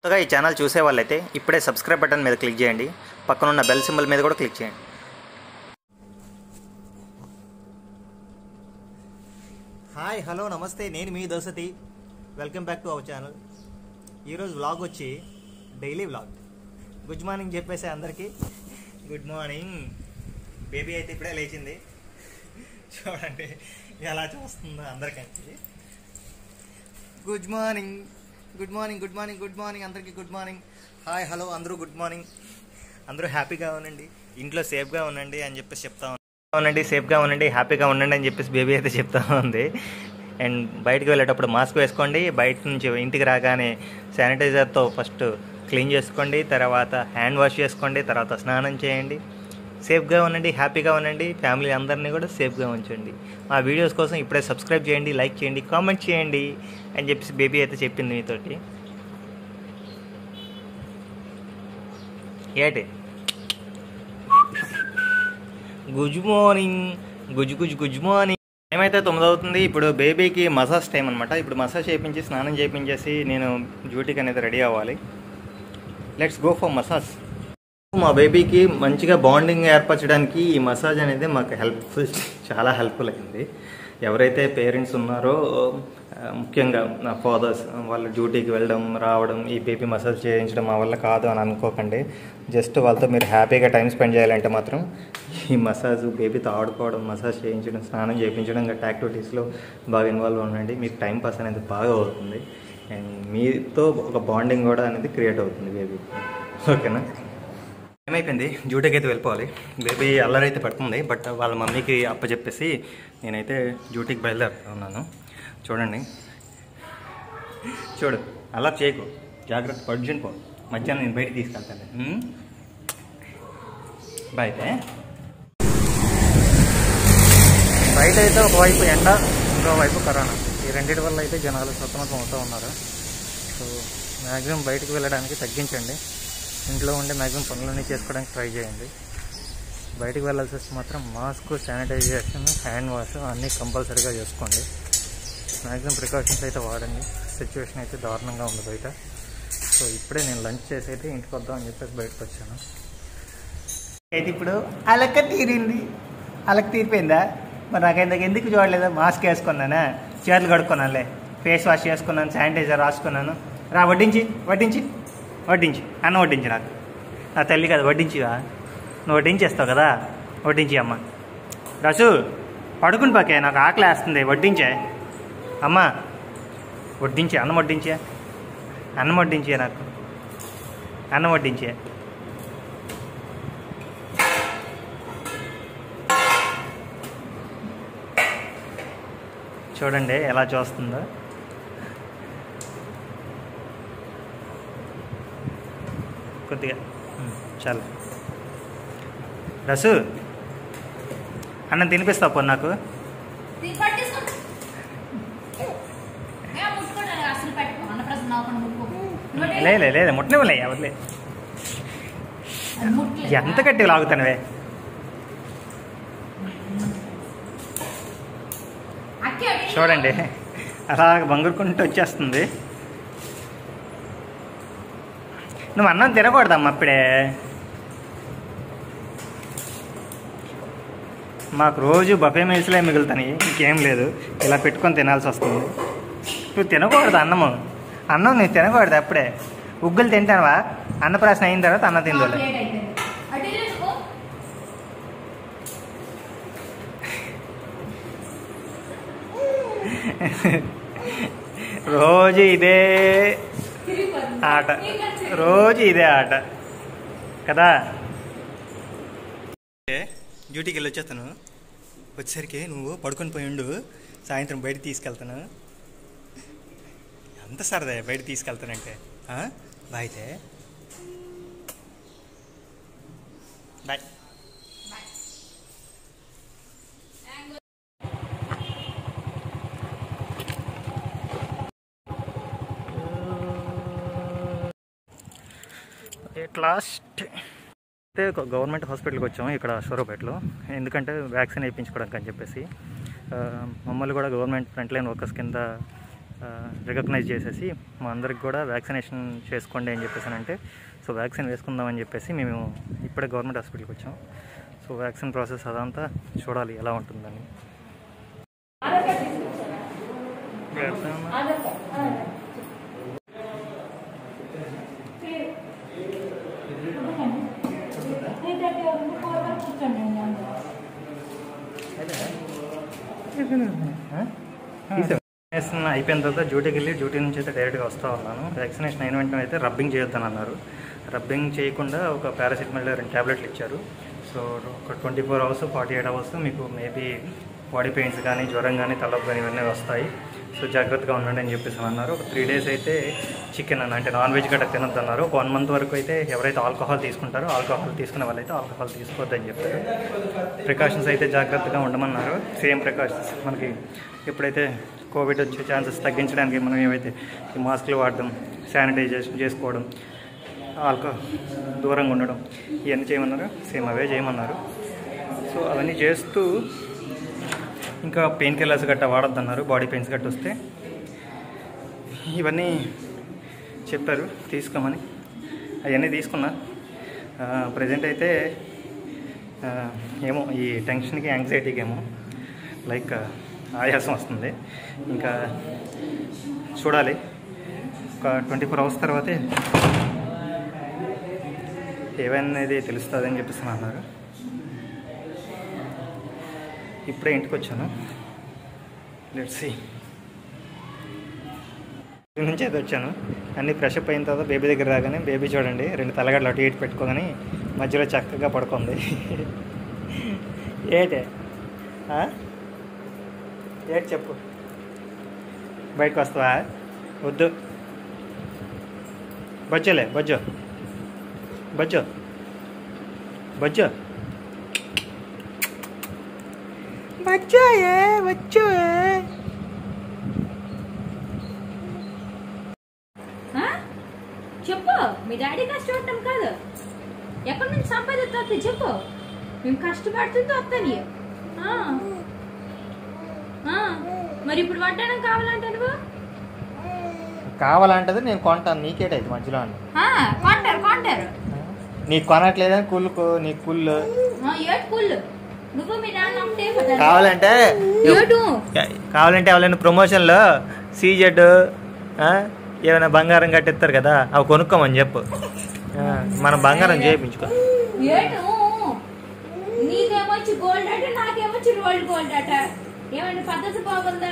కొత్తగా ఈ ఛానల్ చూసే వాళ్ళైతే ఇప్పుడే సబ్స్క్రైబ్ బటన్ మీద క్లిక్ చేయండి పక్కన ఉన్న బెల్ సింబల్ మీద కూడా క్లిక్ చేయండి హాయ్ హలో నమస్తే నేను మీ దోసతి welcome back to our channel ఈరోజు వ్లాగ్ వచ్చి డైలీ వ్లాగ్ గుడ్ మార్నింగ్ చెప్పేసి అందరికీ గుడ్ మార్నింగ్ బేబీ అయితే ఇప్పుడే లేచింది చూడండి ఎలా చూస్తుందో అందరికంటే good morning good morning good morning good morning అందరికీ గుడ్ మార్నింగ్ హాయ్ హలో అందరూ గుడ్ మార్నింగ్ అందరూ హ్యాపీగా ఉండండి ఇంట్లో సేఫ్గా ఉండండి అని చెప్పేసి చెప్తా ఉన్నాను ఉండండి సేఫ్గా ఉండండి హ్యాపీగా ఉండండి అని చెప్పేసి బేబీ అయితే చెప్తా ఉంది అండ్ బయటకు వెళ్ళేటప్పుడు మాస్క్ వేసుకోండి బయట నుంచి ఇంటికి రాగానే శానిటైజర్తో ఫస్ట్ క్లీన్ చేసుకోండి తర్వాత హ్యాండ్ వాష్ చేసుకోండి తర్వాత స్నానం చేయండి సేఫ్గా ఉండండి హ్యాపీగా ఉండండి ఫ్యామిలీ అందరినీ కూడా సేఫ్గా ఉంచండి మా వీడియోస్ కోసం ఇప్పుడే సబ్స్క్రైబ్ చేయండి లైక్ చేయండి కామెంట్ చేయండి అని చెప్పేసి బేబీ అయితే చెప్పింది మీతోటి ఏటి గుడ్ మార్నింగ్ గుజ్ గుజ్ గుడ్ మార్నింగ్ ఏమైతే తొమ్మిది అవుతుంది ఇప్పుడు బేబీకి మసాజ్ టైం అనమాట ఇప్పుడు మసాజ్ చేయించి స్నానం చేయించేసి నేను డ్యూటీకి అనేది రెడీ అవ్వాలి లెట్స్ గో ఫర్ మసాజ్ మా బేబీకి మంచిగా బాండింగ్ ఏర్పరచడానికి ఈ మసాజ్ అనేది మాకు హెల్ప్ఫుల్ చాలా హెల్ప్ఫుల్ అయింది ఎవరైతే పేరెంట్స్ ఉన్నారో ఆ, ముఖ్యంగా నా ఫాదర్స్ వాళ్ళు డ్యూటీకి వెళ్ళడం రావడం ఈ బేబీ మసాజ్ చేయించడం మా వల్ల కాదు అని అనుకోకండి జస్ట్ వాళ్ళతో మీరు హ్యాపీగా టైం స్పెండ్ చేయాలంటే మాత్రం ఈ మసాజ్ బేబీతో ఆడుకోవడం మసాజ్ చేయించడం స్నానం చేయించడం గట్ట యాక్టివిటీస్లో బాగా ఇన్వాల్వ్ ఉండండి మీకు టైం పాస్ అనేది బాగా అవుతుంది అండ్ మీతో ఒక బాండింగ్ కూడా అనేది క్రియేట్ అవుతుంది బేబీ ఓకేనా ఏమైపోయింది డ్యూటీకి అయితే వెళ్ళిపోవాలి బేబీ అల్లరైతే పడుతుంది బట్ వాళ్ళ మమ్మీకి అప్పచెప్పేసి నేనైతే డ్యూటీకి బయలుదేరుతా ఉన్నాను చూడండి చూడు అలా చేయకు జాగ్రత్త పడుచుని పో మధ్యాహ్నం నేను బయటికి తీసుకెళ్తాను ఉమ్? బయట బయట అయితే ఒకవైపు ఎండ ఇంకోవైపు కరోనా ఈ రెండింటి వల్ల అయితే జనాలు సతమతం అవుతూ ఉన్నారు సో మ్యాక్సిమం బయటకు వెళ్ళడానికి తగ్గించండి ఇంట్లో ఉండి మ్యాక్సిమం పనులన్నీ చేసుకోవడానికి ట్రై చేయండి బయటికి వెళ్ళాల్సి వస్తే మాత్రం మాస్క్ శానిటైజేషన్ హ్యాండ్ వాష్ అన్నీ కంపల్సరీగా చేసుకోండి మ్యాక్సిమం ప్రికాషన్స్ అయితే వాడండి సిచ్యువేషన్ అయితే దారుణంగా ఉంది బయట సో ఇప్పుడే నేను లంచ్ చేసి అయితే ఇంటికి వద్దాం అని చెప్పేసి బయటకు వచ్చాను అయితే ఇప్పుడు అలక తీరింది అలక తీరిపోయిందా మరి నాకు ఇంతకు ఎందుకు చూడలేదు మాస్క్ వేసుకున్నానా చేతులు కడుక్కున్నానులే ఫేస్ వాష్ చేసుకున్నాను శానిటైజర్ రాసుకున్నాను రా వడ్డించి వడ్డించి వడ్డించి అన్న వడ్డించి నాకు నా తల్లి కదా వడ్డించివా నువ్వు వడ్డించేస్తావు కదా వడ్డించి అమ్మ రసు పడుకుని పాకే నాకు ఆకలి వేస్తుంది వడ్డించే అమ్మ వడ్డించే అన్నం వడ్డించే అన్నం వడ్డించే నాకు అన్నం వడ్డించే చూడండి ఎలా చూస్తుందో కొద్దిగా ఉమ్, చాలు రసు అన్నం తినిపిస్తావు పో నాకు దీన్ని పట్టేసుకో. ఏ, ముట్టుకోవడానికి అసలు పెట్టుకో. అన్నప్రాసన నవ్వకుండా ముట్టుకో. నువ్వే లే లే లేదు ముట్టనివ్వలే ఎవరిలే అది ముట్టలేదు. ఎంత గట్టిగా లాగుతానవే అక్కి అడిగి- చూడండి అలా బంగురుకుంటూ వచ్చేస్తుంది నువ్వు అన్నం తినకూడదమ్మా అప్పుడే మాకు రోజు బఫే మీల్స్లే మిగులుతాయి ఇంకేం లేదు ఇలా పెట్టుకొని తినాల్సి వస్తుంది నువ్వు తినకూడదు అన్నము అన్నం నువ్వు తినకూడదు అప్పుడే ఉగ్గులు తింటావా అన్నప్రాసన అయిన తర్వాత అన్నం ఆ, తిందోలే ప్లేట్ అయిపోయింది. అటు ఇల్లేసుకో. రోజు ఇదే తిరిగిపోతుంది. ఆట ఇంకా తిరిగి- రోజు ఇదే ఆట కదా డ్యూటీకి వెళ్ళి వచ్చేస్తాను వచ్చేసరికి నువ్వు పడుకొని పోయి ఉండు సాయంత్రం బయట తీసుకెళ్తాను ఎంత సరదా బయట తీసుకెళ్తానంటే ఆ? బాయ్ అయితే బాయ్ ఎట్ లాస్ట్ అయితే ఒక గవర్నమెంట్ హాస్పిటల్కి వచ్చాము ఇక్కడ సూరపేటలో ఎందుకంటే వ్యాక్సిన్ వేయించుకోవడానికి అని చెప్పేసి ఆ, మమ్మల్ని కూడా గవర్నమెంట్ ఫ్రంట్ లైన్ వర్కర్స్ కింద రికగ్నైజ్ చేసేసి మా అందరికి కూడా వ్యాక్సినేషన్ చేసుకోండి అని చెప్పేసి అంటే సో వ్యాక్సిన్ వేసుకుందామని చెప్పేసి మేము ఇప్పుడే గవర్నమెంట్ హాస్పిటల్కి వచ్చాం సో వ్యాక్సిన్ ప్రాసెస్ అదంతా చూడాలి ఎలా ఉంటుందని వ్యాక్సినేషన్ అయిపోయిన తర్వాత డ్యూటీకి వెళ్ళి డ్యూటీ నుంచి అయితే డైరెక్ట్గా వస్తూ ఉన్నాను వ్యాక్సినేషన్ అయిన వెంటనే అయితే రబ్బింగ్ చేయొద్దని అన్నారు రబ్బింగ్ చేయకుండా ఒక పారాసిటమాల్ రెండు ట్యాబ్లెట్లు ఇచ్చారు సో ఒక twenty four hours forty eight hours మీకు మేబీ బాడీ పెయిన్స్ కానీ జ్వరం కానీ తలపు కానీ ఇవన్నీ వస్తాయి సో జాగ్రత్తగా ఉండండి అని చెప్పేసి అన్నారు ఒక త్రీ డేస్ అయితే చికెన్ అన్న అంటే నాన్ వెజ్ గట్రా తినొద్దు అన్నారు ఒక వన్ మంత్ వరకు అయితే ఎవరైతే ఆల్కహాల్ తీసుకుంటారో ఆల్కహాల్ తీసుకునే వాళ్ళైతే ఆల్కహాల్ తీసుకోవద్దని చెప్పారు ప్రికాషన్స్ అయితే జాగ్రత్తగా ఉండమన్నారు సేమ్ ప్రికాషన్స్ మనకి ఎప్పుడైతే కోవిడ్ వచ్చే ఛాన్సెస్ తగ్గించడానికి మనం ఏవైతే ఈ మాస్కులు వాడడం శానిటైజేషన్ చేసుకోవడం ఆల్కహాల్ దూరంగా ఉండడం ఇవన్నీ చేయమన్నారు సేమ్ అవే చేయమన్నారు సో అవన్నీ చేస్తూ ఇంకా పెయిన్ కిల్లర్స్ గట్రా వాడొద్దన్నారు బాడీ పెయిన్స్ గట్ట వస్తే ఇవన్నీ చెప్పారు తీసుకోమని అవన్నీ తీసుకున్నా ప్రజెంట్ అయితే ఆ, ఏమో ఈ టెన్షన్కి యాంగ్జైటీకి ఏమో లైక్ ఆయాసం వస్తుంది ఇంకా చూడాలి ఒక ట్వంటీ ఫోర్ అవర్స్ తర్వాతే ఏమనేది తెలుస్తుంది అని చెప్పేసి అన్నారు ఇప్పుడే ఇంటికి వచ్చాను లెట్స్ సి నుంచి అయితే వచ్చాను అన్ని ఫ్రెష్ అప్ అయిన తర్వాత బేబీ దగ్గర రాగానే బేబీ చూడండి రెండు తలగడలు అటు ఇటు పెట్టుకోగానే మధ్యలో చక్కగా పడుకుంది ఏటే ఆ? ఏటి చెప్పు బయటకు వస్తావా వద్దు బజ్జోలే బజ్జో బజ్జో బజ్జో బజ్జోయే బజ్జోయే ఆ? చెప్పు మీ డాడీ కష్టపడటం కాదు ఎక్కడి నుంచి సంపాదిస్తుంది చెప్పు మేము కష్టపడుతుంది వస్తాను మరి ఇప్పుడు వడ్డానం కావాలంటే నువ్వు కావాలంటది నేను కొంటాను నీకేటైతే మధ్యలో అని ఆ, కొంటారు కొంటారు నీకు కొనట్లేదని కుళ్ళు నీ కుళ్ళు ఆ, ఏటు కుళ్ళు నువ్వు మీ నాన్న ఒకటే కదా కావాలంటే ఏటు కావాలంటే ఎవరైనా ప్రమోషన్లో సీజెడ్ ఏమైనా బంగారం కట్టిస్తారు కదా అవి కొనుక్కోమని చెప్పు ఆ, మనం బంగారం చేయించుకో ఏటు నీకేమొచ్చి గోల్డ్ అట నాకేమొచ్చి రోల్డ్ గోల్డ్ అట ఏమైనా పద్ధతి బాగుందా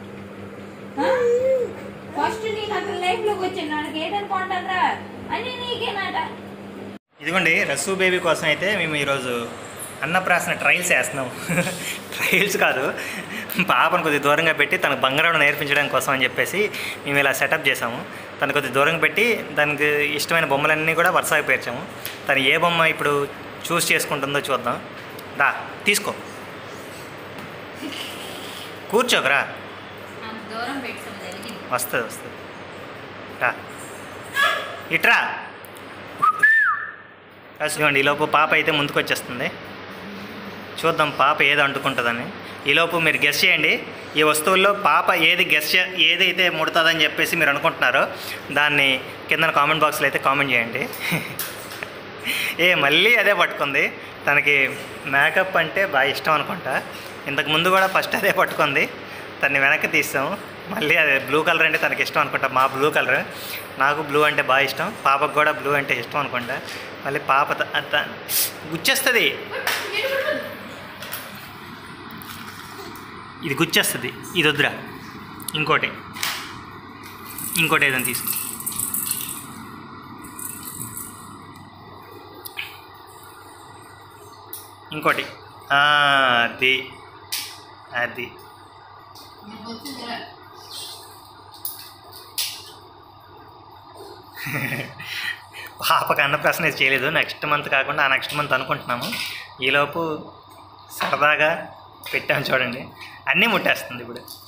ఫస్ట్ నీకు అసలు లైఫ్ లోకి వచ్చాను నాకు ఏదని కొంటారా అని నీకేనాట ఇదిగోండి రస్సు బేబీ కోసం అయితే మేము ఈరోజు అన్నప్రాసన ట్రయల్స్ వేస్తున్నాం ట్రయల్స్ కాదు పాపను కొద్దిగా దూరంగా పెట్టి తనకు బంగారం నేర్పించడం కోసం అని చెప్పేసి మేము ఇలా సెటప్ చేసాము తను కొద్దిగా దూరంగా పెట్టి దానికి ఇష్టమైన బొమ్మలన్నీ కూడా వరుసగా పేర్చాము తను ఏ బొమ్మ ఇప్పుడు చూస్ చేసుకుంటుందో చూద్దాం దా తీసుకో కూర్చోకరా అంత దూరం పెట్టాం జరిగింది వస్తుంది వస్తుంది రా ఇట్రా చూడండి ఈలోపు పాప అయితే ముందుకు వచ్చేస్తుంది చూద్దాం పాప ఏది అంటుకుంటుందని ఈలోపు మీరు గెస్ చేయండి ఈ వస్తువుల్లో పాప ఏది గెస్ చే ఏదైతే ముడుతుందని చెప్పేసి మీరు అనుకుంటున్నారో దాన్ని కింద కామెంట్ బాక్స్లో అయితే కామెంట్ చేయండి ఏ మళ్ళీ అదే పట్టుకుంది తనకి మేకప్ అంటే బాగా ఇష్టం అనుకుంటా ఇంతకు ముందు కూడా ఫస్ట్ అదే పట్టుకుంది తన్ని వెనక్కి తీస్తాం మళ్ళీ అదే బ్లూ కలర్ అంటే తనకి ఇష్టం అనుకుంటా మా బ్లూ కలర్ నాకు బ్లూ అంటే బాగా ఇష్టం పాపకు కూడా బ్లూ అంటే ఇష్టం అనుకుంటా మళ్ళీ పాప త- త- గుచ్చేస్తుంది ఇది గుచ్చేస్తుంది ఇది వద్దురా ఇంకోటి ఇంకోటి ఏదైనా తీసుకో ఇంకోటి ఆ, అది అది పాపకు అన్నప్రాసన ఇది చేయలేదు నెక్స్ట్ మంత్ కాకుండా ఆ నెక్స్ట్ మంత్ అనుకుంటున్నాము ఈలోపు సరదాగా పెట్టాము చూడండి అన్నీ ముట్టేస్తుంది ఇప్పుడు